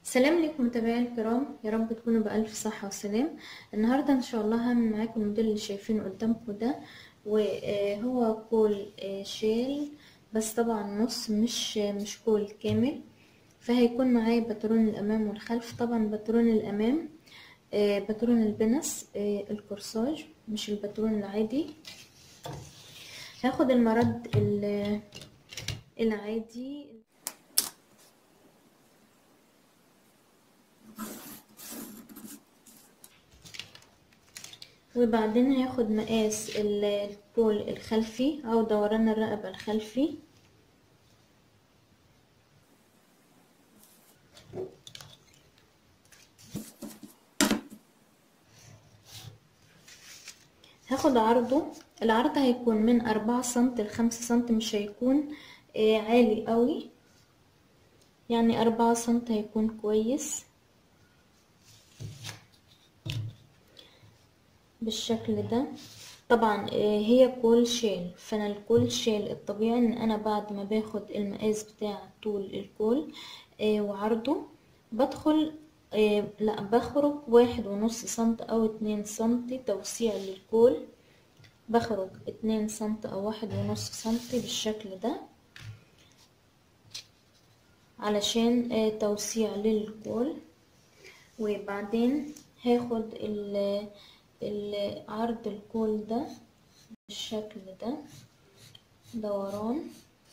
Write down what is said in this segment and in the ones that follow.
سلام لكم متابعي الكرام يا رب تكونوا بألف صحة وسلام النهاردة إن شاء الله هعمل معاكم الموديل اللي شايفينه قدامكم ده وهو كول شيل بس طبعا نص مش مش كول كامل فهيكون معايا باترون الأمام والخلف طبعا باترون الأمام باترون البنس الكورساج مش الباترون العادي هاخد المرد العادي وبعدين هاخد مقاس الكول الخلفي او دوران الرقبة الخلفي هاخد عرضه العرض هيكون من أربعة سنت لخمسة سنت مش هيكون عالي قوي يعني أربعة سنت هيكون كويس بالشكل ده طبعا هي كول شيل فانا الكول شيل الطبيعي ان انا بعد ما باخد المقاس بتاع طول الكول وعرضه بدخل لا بخرج واحد ونص سنت او اتنين سنتي توسيع للكول بخرج اتنين سنت او واحد ونص سنتي بالشكل ده علشان توسيع للكول وبعدين هاخد عرض الكول ده بالشكل ده دوران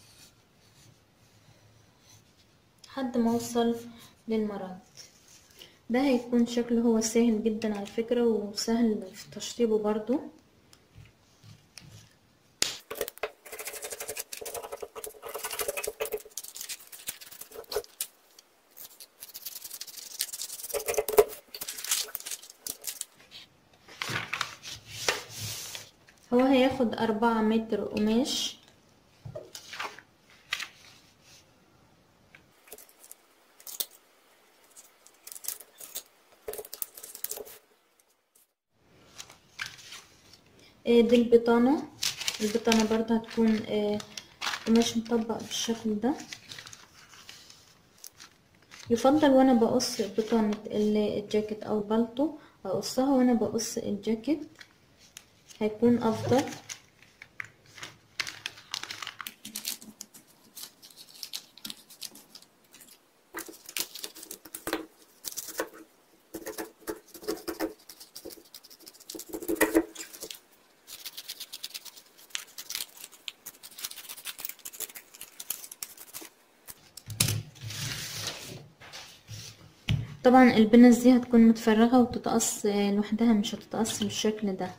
لحد ما اوصل للمرد ده هيكون شكله هو سهل جدا على فكرة وسهل في تشطيبه برضو هو هياخد أربعة متر قماش دي البطانة البطانة برضه هتكون قماش مطبق بالشكل ده يفضل وانا بقص بطانة الجاكيت او البلطو اقصها وانا بقص الجاكيت هيكون افضل طبعا البنس دي هتكون متفرغة وتتقص لوحدها مش هتتقص بالشكل ده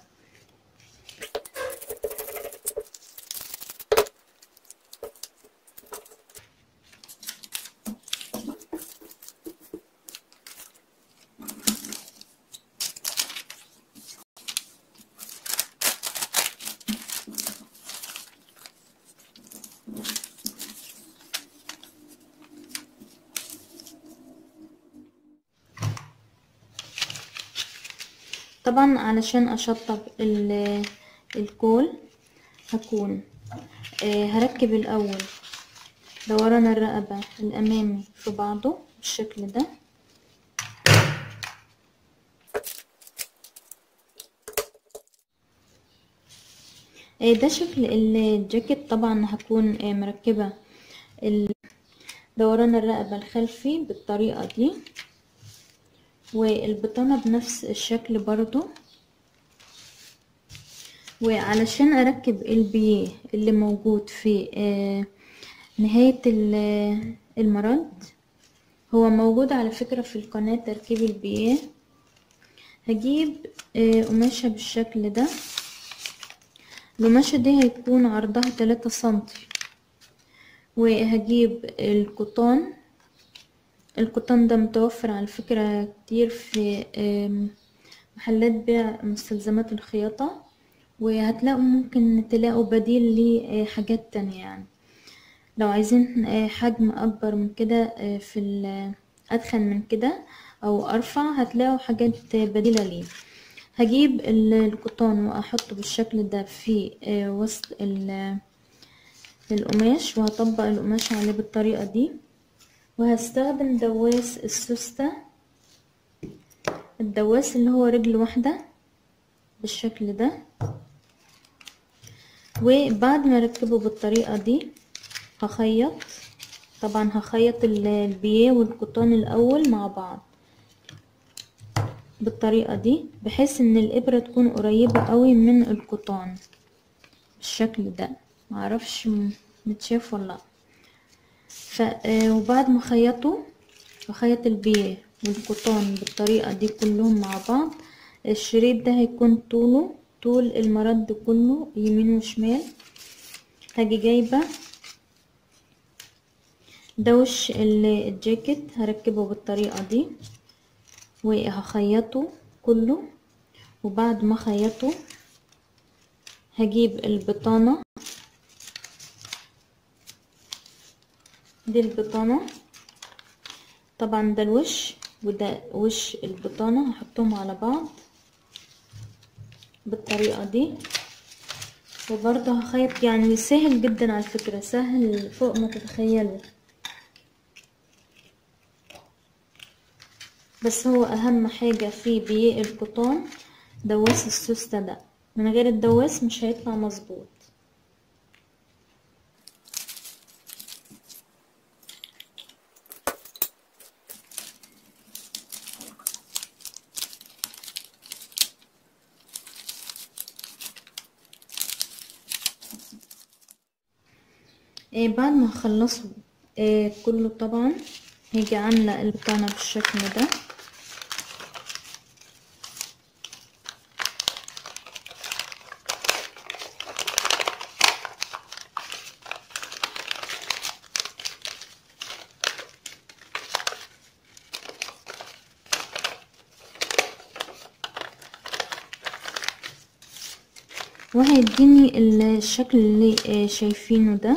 طبعا علشان اشطب الكول هكون هركب الاول دوران الرقبة الامامي في بعضه بالشكل ده ده شكل الجاكيت طبعا هكون مركبة دوران الرقبة الخلفي بالطريقة دي والبطانة بنفس الشكل برضو وعلشان اركب البيه اللي موجود في نهاية المرد هو موجود على فكرة في القناة تركيب البيه هجيب قماشة بالشكل ده القماشة دي هيكون عرضها تلاتة سنتي وهجيب القطان القطن ده متوفر على فكرة كتير في محلات بيع مستلزمات الخياطة وهتلاقوا ممكن تلاقوا بديل لحاجات تانية يعني لو عايزين حجم اكبر من كده في ادخن من كده او ارفع هتلاقوا حاجات بديلة ليه هجيب القطان واحطه بالشكل ده في وسط القماش وهطبق القماش عليه بالطريقة دي وهستخدم دواس السوستة الدواس اللي هو رجل واحدة بالشكل ده وبعد ما اركبه بالطريقة دي هخيط طبعا هخيط البيه والقطان الاول مع بعض بالطريقة دي بحيث ان الابرة تكون قريبة قوي من القطان بالشكل ده معرفش متشاف ولا لا ف وبعد ما خيطه بخيط البيه والقطان بالطريقة دي كلهم مع بعض الشريط ده هيكون طوله طول المرد كله يمين وشمال هاجي جايبة دوش الجاكيت هركبه بالطريقة دي وهخيطه كله وبعد ما خيطه هجيب البطانة دي البطانة طبعا ده الوش وده وش البطانة هحطهم على بعض بالطريقة دي وبرضه هخيط يعني سهل جدا على فكرة سهل فوق ما تتخيلوا بس هو اهم حاجة في بيه القطان دواس السوستة ده من غير الدواس مش هيطلع مظبوط إيه بعد ما اخلصه إيه كله طبعا هيجي عاملة البطانة بالشكل ده وهيديني الشكل اللي شايفينه ده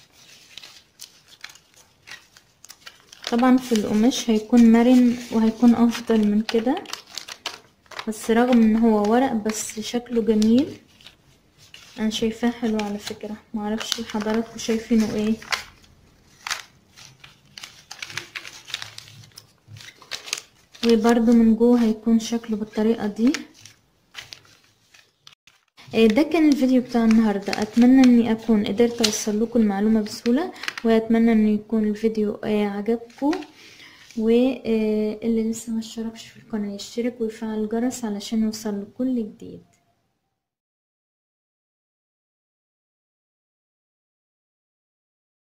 طبعا في القماش هيكون مرن وهيكون افضل من كده بس رغم ان هو ورق بس شكله جميل انا شايفاه حلو على فكرة معرفش حضراتكم شايفينه ايه وبرده من جوه هيكون شكله بالطريقة دي ده كان الفيديو بتاع النهاردة اتمنى اني اكون قدرت اوصل لكم المعلومة بسهولة واتمنى انه يكون الفيديو عجبكم واللي لسه ما اشتركش في القناة يشترك ويفعل الجرس علشان يوصل لكل جديد